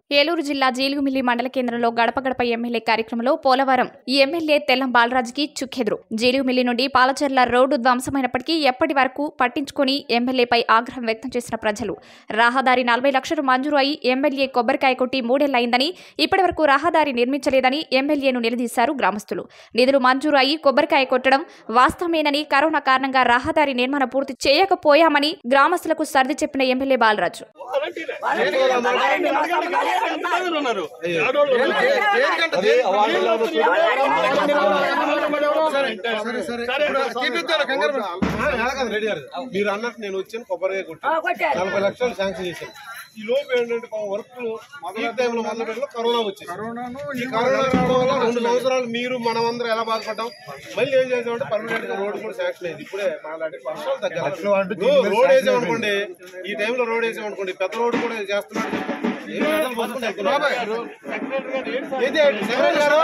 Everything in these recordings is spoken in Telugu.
ఏలూరు జిల్లా జీలుగుమిల్లి మండల కేంద్రంలో గడప గడప ఎమ్మెల్యే కార్యక్రమంలో పోలవరం ఈ ఎమ్మెల్యే తెల్లం బాలరాజుకి చుక్కెదురు జీలుగుమిల్లి నుండి పాలచర్ల రోడ్డు ధ్వంసమైనప్పటికీ ఎప్పటి వరకు పట్టించుకొని ఎమ్మెల్యేపై ఆగ్రహం వ్యక్తం చేసిన ప్రజలు రహదారి నలభై లక్షలు మంజూరు అయి ఎమ్మెల్యే కొబ్బరికాయ కొట్టి మూడేళ్లయిందని ఇప్పటి వరకు రహదారి నిర్మించలేదని ఎమ్మెల్యేను నిలదీశారు గ్రామస్తులు నిధులు మంజూరు అయి కొబ్బరికాయ కొట్టడం వాస్తవమేనని కరోనా కారణంగా రహదారి నిర్మాణం పూర్తి చేయకపోయామని గ్రామస్తులకు సర్ది చెప్పిన ఎమ్మెల్యే బాలరాజు రెడీ గారు మీరు అన్నట్టు నేను వచ్చాను కొబ్బరికాయ కొట్టాను నలభై లక్షలు శాంక్షన్ చేశాను ఈ లోపు ఏంటంటే వర్క్ మొదటి టైంలో మొదటి టైంలో కరోనా వచ్చింది ఈ కరోనా రావడం వల్ల రెండు సంవత్సరాలు మీరు మనమందరం ఎలా బాధపడ్డాం మళ్ళీ ఏం చేసామంటే పర్మనెంట్ గా రోడ్డు కూడా శాంక్షన్ అయింది ఇప్పుడే మాట్లాడి వర్షాలు తగ్గాలి రోడ్ వేసామనుకోండి ఈ టైంలో రోడ్ వేసామనుకోండి పెద్ద రోడ్డు కూడా చేస్తున్నాడు ఏం పెద్దలు పోసుకుంటూ వెళ్తున్నారు. ఏది సెక్రటరీ గారు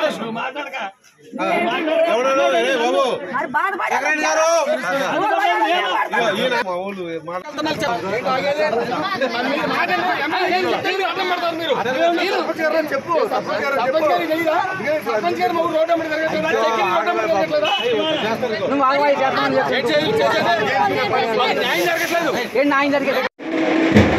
ఎవడో ఏ బాబు సెక్రటరీ గారు ఇదిగో ఈయన మా ఊళ్ళు మాట నువ్వు ఆగవాయి చేస్తామని చెప్పి ఏంటి న్యాయం జరిగేది